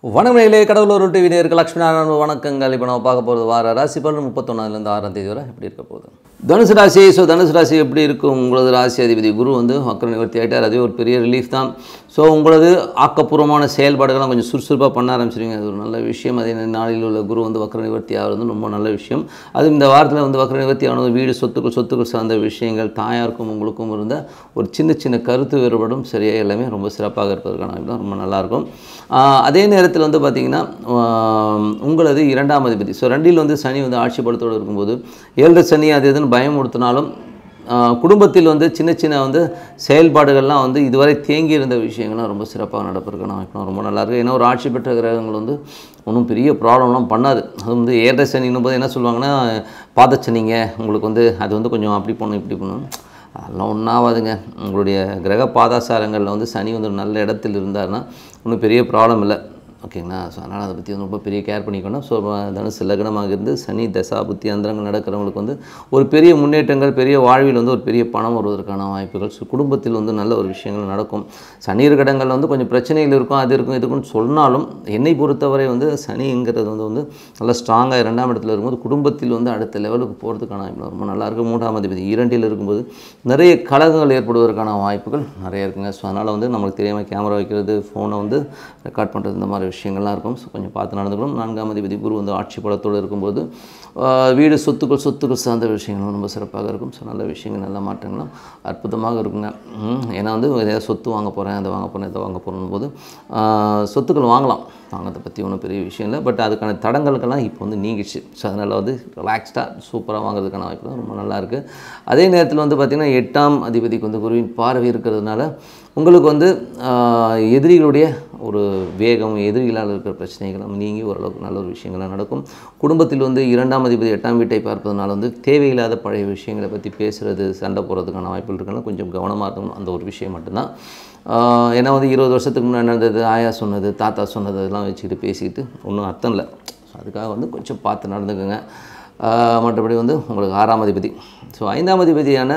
வணக்கங்களே கடவுளூர் TV நேருக்கு லக்ஷ்மி நாராயணன் வணக்கங்கள் இப்போ நம்ம பார்க்க போகிறது வார ராசி பலன் முப்பத்தொன்னாதுலேருந்து ஆறாம் தேதி வரை எப்படி இருக்க போகுது தனுசு ராசி ஸோ தனுசு ராசி எப்படி இருக்கும் உங்களது ராசி அதிபதி குரு வந்து வக்கர நிவர்த்தி ஆகிட்டார் அதுவே ஒரு பெரிய ரிலீஃப் தான் ஸோ உங்களது ஆக்கப்பூர்வமான செயல்பாடுகள்லாம் கொஞ்சம் சுறுசுறுப்பாக பண்ண ஆரம்பிச்சிருவீங்க அது ஒரு நல்ல விஷயம் அதே நாளில் உள்ள குரு வந்து வக்கர நிவர்த்தி ஆகிறது ரொம்ப நல்ல விஷயம் அது இந்த வாரத்தில் வந்து வக்கர நிவர்த்தி ஆனது வீடு சொத்துக்கள் சொத்துக்கள் சார்ந்த விஷயங்கள் தாயாருக்கும் உங்களுக்கும் இருந்த ஒரு சின்ன சின்ன கருத்து வேறுபாடும் சரியாக எல்லாமே ரொம்ப சிறப்பாக இருப்பதற்கான வாய்ப்பு தான் ரொம்ப நல்லாயிருக்கும் ஆஹ் அதே நேரத்தில் வந்து பார்த்திங்கன்னா ஆஹ் உங்களது இரண்டாம் அதிபதி ஸோ ரெண்டில் வந்து சனி வந்து ஆட்சி பலத்தோடு இருக்கும்போது ஏழரை சனி அது எதுன்னு பயமுறுத்தினாலும் ஆஹ் குடும்பத்தில் வந்து சின்ன சின்ன வந்து செயல்பாடுகள்லாம் வந்து இதுவரை தேங்கி இருந்த விஷயங்கள்லாம் ரொம்ப சிறப்பாக நடப்பதற்கான வாய்ப்பு ரொம்ப நல்லாயிருக்கு ஏன்னா ஒரு ஆட்சி பெற்ற கிரகங்கள் வந்து ஒன்றும் பெரிய ப்ராப்ளம்லாம் பண்ணாது அது வந்து ஏழரை சனின்னும் போது என்ன சொல்லுவாங்கன்னா பாதச்சனிங்க உங்களுக்கு வந்து அது வந்து கொஞ்சம் அப்படி பண்ணணும் இப்படி பண்ணணும் அதெல்லாம் ஒன்றாவாதுங்க உங்களுடைய கிரக பாதாசாரங்களில் வந்து சனி வந்து ஒரு நல்ல இடத்தில் இருந்தாருன்னா ஒன்றும் பெரிய ப்ராப்ளம் இல்லை ஓகேங்களா ஸோ அதனால் அதை பற்றி வந்து ரொம்ப பெரிய கேர் பண்ணிக்கணும் ஸோ தனுசு லக்னமாக இருந்து சனி தசா புத்தி அந்தரங்கள் நடக்கிறவங்களுக்கு வந்து ஒரு பெரிய முன்னேற்றங்கள் பெரிய வாழ்வில் வந்து ஒரு பெரிய பணம் வருவதற்கான வாய்ப்புகள் ஸோ குடும்பத்தில் வந்து நல்ல ஒரு விஷயங்கள் நடக்கும் சனி இருக்கடங்கள் வந்து கொஞ்சம் பிரச்சனைகள் இருக்கும் அது இருக்கும் இதுக்குன்னு சொன்னாலும் என்னை பொறுத்தவரை வந்து சனிங்கிறது வந்து வந்து நல்லா ஸ்ட்ராங்காக இரண்டாம் இடத்துல இருக்கும்போது குடும்பத்தில் வந்து அடுத்த லெவலுக்கு போகிறதுக்கான வாய்ப்பு ரொம்ப நல்லா இருக்கும் மூன்றாம் அதிபதி இரண்டில் இருக்கும்போது நிறைய கலகங்கள் ஏற்படுவதற்கான வாய்ப்புகள் நிறைய இருக்குங்க ஸோ அதனால் வந்து நம்மளுக்கு தெரியாமல் கேமரா வைக்கிறது ஃபோனை வந்து ரெக்கார்ட் பண்ணுறது இந்த மாதிரி விஷயங்கள்லாம் இருக்கும் ஸோ கொஞ்சம் பார்த்து நடந்துக்கணும் நான்காம் அதிபதி குரு வந்து ஆட்சி பலத்தோடு இருக்கும்போது ஆஹ் வீடு சொத்துக்கள் சொத்துக்கள் சார்ந்த விஷயங்கள் ரொம்ப சிறப்பாக இருக்கும் ஸோ நல்ல விஷயங்கள் நல்ல மாற்றங்களும் அற்புதமாக இருக்குங்க ம், ஏன்னா வந்து ஏதாவது சொத்து வாங்க போகிறேன் அதை வாங்க போகிறேன் இதை வாங்க போகிறேன் போது ஆஹ் சொத்துக்கள் வாங்கலாம் வாங்கிறத பற்றி ஒன்றும் பெரிய விஷயம் இல்லை பட் அதுக்கான தடங்களுக்கெல்லாம் இப்போ வந்து நீங்கிச்சு ஸோ அதனால் வந்து ரிலாக்ஸ்டாக சூப்பராக வாங்குறதுக்கான வாய்ப்பு தான் ரொம்ப நல்லா இருக்குது அதே நேரத்தில் வந்து பார்த்திங்கன்னா எட்டாம் அதிபதிக்கு வந்து குருவின் பார்வை இருக்கிறதுனால உங்களுக்கு வந்து ஆஹ், எதிரிகளுடைய ஒரு வேகம் எதிரிகளால் இருக்கிற பிரச்சனைகளும் நீங்கி ஓரளவுக்கு நல்ல ஒரு விஷயங்கள்லாம் நடக்கும் குடும்பத்தில் வந்து இரண்டாம் அதிபதி எட்டாம் வீட்டை பார்ப்பதனால வந்து தேவையில்லாத பழைய விஷயங்களை பற்றி பேசுகிறது சண்டை போடுறதுக்கான வாய்ப்புகள் இருக்கனால கொஞ்சம் கவனமாக இருக்கணும் அந்த ஒரு விஷயம் மட்டும்தான் ஆஹ், ஏன்னா வந்து இருபது வருஷத்துக்கு முன்னாடி நடந்தது ஆயா சொன்னது தாத்தா சொன்னது அதெல்லாம் வச்சுக்கிட்டு பேசிக்கிட்டு ஒன்றும் அர்த்தம் இல்லை ஸோ அதுக்காக வந்து கொஞ்சம் பார்த்து நடந்துக்கோங்க ஆஹ், மற்றபடி வந்து உங்களுக்கு ஆறாம் அதிபதி ஸோ ஐந்தாம் அதிபதியான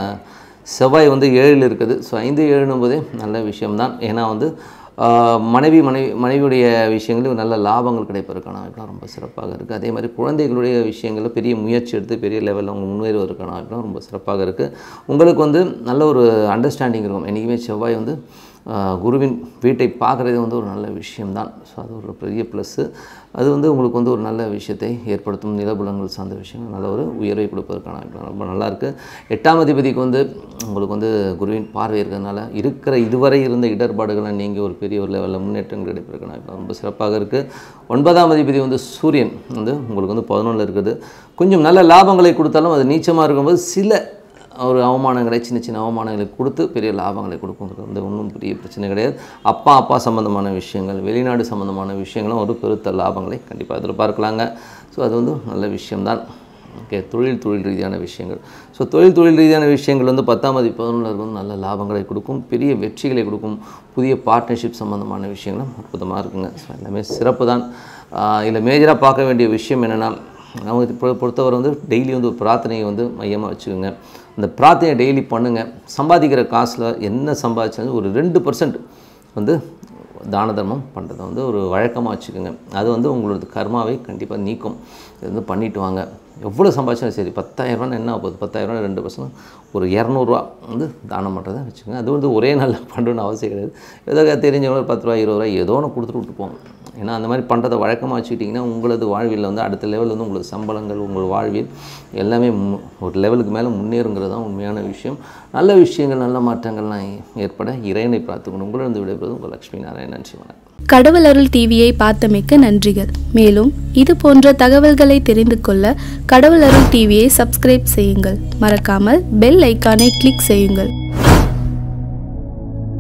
செவ்வாய் வந்து ஏழில் இருக்குது ஸோ ஐந்து ஏழுனும் போதே நல்ல விஷயம்தான் ஏன்னா வந்து ஆஹ், மனைவி மனைவி மனைவியுடைய விஷயங்களில் நல்ல லாபங்கள் கிடைப்பதற்கான வாய்ப்புலாம் ரொம்ப சிறப்பாக இருக்குது அதே மாதிரி குழந்தைகளுடைய விஷயங்களில் பெரிய முயற்சி எடுத்து பெரிய லெவலில் அவங்க முன்னேறுவதற்கான வாய்ப்புலாம் ரொம்ப சிறப்பாக இருக்குது உங்களுக்கு வந்து நல்ல ஒரு அண்டர்ஸ்டாண்டிங் இருக்கும் என்றைக்குமே செவ்வாய் வந்து ஆஹ், குருவின் வீட்டை பார்க்குறது வந்து ஒரு நல்ல விஷயம்தான் ஸோ அது ஒரு பெரிய ப்ளஸ்ஸு அது வந்து உங்களுக்கு வந்து ஒரு நல்ல விஷயத்தை ஏற்படுத்தும் நிலபுலங்கள் சார்ந்த விஷயங்கள் நல்ல ஒரு உயர்வை கொடுப்பதற்கான வாய்ப்பு ரொம்ப நல்லாயிருக்கு எட்டாம் அதிபதிக்கு வந்து உங்களுக்கு வந்து குருவின் பார்வை இருக்கிறதுனால இருக்கிற இதுவரை இருந்த இடர்பாடுகளை நீங்கள் ஒரு பெரிய ஒரு லெவலில் முன்னேற்றங்கள் கிடைப்பதற்கான வாய்ப்பு ரொம்ப சிறப்பாக இருக்குது ஒன்பதாம் அதிபதி வந்து சூரியன் வந்து உங்களுக்கு வந்து பதினொன்றில் இருக்குது கொஞ்சம் நல்ல லாபங்களை கொடுத்தாலும் அது நீச்சமாக இருக்கும்போது சில ஒரு அவமானங்களை சின்ன சின்ன அவமானங்களை கொடுத்து பெரிய லாபங்களை கொடுக்குங்கிறது வந்து ஒன்றும் பெரிய பிரச்சனை கிடையாது அப்பா அப்பா சம்மந்தமான விஷயங்கள் வெளிநாடு சம்மந்தமான விஷயங்களும் ஒரு பெருத்த லாபங்களை கண்டிப்பாக எதிர்பார்க்கலாங்க ஸோ அது வந்து நல்ல விஷயம்தான் ஓகே தொழில் தொழில் ரீதியான விஷயங்கள் ஸோ தொழில் தொழில் ரீதியான விஷயங்கள் வந்து பத்தாம் மதி பதினொன்றில் வந்து நல்ல லாபங்களை கொடுக்கும் பெரிய வெற்றிகளை கொடுக்கும் புதிய பார்ட்னர்ஷிப் சம்மந்தமான விஷயங்களும் அற்புதமாக இருக்குங்க ஸோ எல்லாமே சிறப்பு தான் இதில் மேஜராக பார்க்க வேண்டிய விஷயம் என்னென்னா அவங்க பொ- பொறுத்தவரை வந்து டெய்லி வந்து ஒரு பிரார்த்தனையை வந்து மையமாக வச்சுக்கோங்க அந்த பிரார்த்தனையை டெய்லி பண்ணுங்கள் சம்பாதிக்கிற காசில் என்ன சம்பாதிச்சாலும் ஒரு ரெண்டு பர்சன்ட் வந்து தான தர்மம் பண்ணுறதை வந்து ஒரு வழக்கமாக வச்சுக்கோங்க அது வந்து உங்களோட கர்மாவை கண்டிப்பாக நீக்கும் இது வந்து பண்ணிட்டு வாங்க எவ்வளோ சம்பாதிச்சாலும் சரி பத்தாயிரரூவான்னு என்ன ஆக போகுது பத்தாயிரரூவா ரெண்டு பர்சன்ட் ஒரு இரநூறுவா வந்து தானம் பண்ணுறதை வச்சுக்கோங்க அது வந்து ஒரே நாளில் பண்ணணும்னு அவசியம் கிடையாது ஏதோ தெரிஞ்சவங்க ஒரு பத்து ரூபா இருபது ரூபா ஏதோ ஒன்று கொடுத்துட்டு விட்டு போங்க ஏன்னா அந்த மாதிரி பண்ணுறதை வழக்கமாக வச்சுக்கிட்டிங்கன்னா உங்களது வாழ்வில் வந்து அடுத்த லெவலில் வந்து உங்களுக்கு சம்பளங்கள் உங்கள் வாழ்வில் எல்லாமே மு- ஒரு லெவலுக்கு மேலே முன்னேறுங்கிறது தான் உண்மையான விஷயம் நல்ல விஷயங்கள் நல்ல மாற்றங்கள்லாம் ஏற்பட இறைவனை பார்த்துக்கணும் உங்களிடம் விடைபெறுவது உங்கள் லக்ஷ்மி நாராயணன் சிவனன் கடவுள் அருள் டிவியை பார்த்தமைக்க நன்றிகள் மேலும் இது போன்ற தகவல்களை தெரிந்து கொள்ள கடவுள் அருள் டிவியை சப்ஸ்கிரைப் செய்யுங்கள் மறக்காமல் பெல் ஐக்கானை கிளிக் செய்யுங்கள்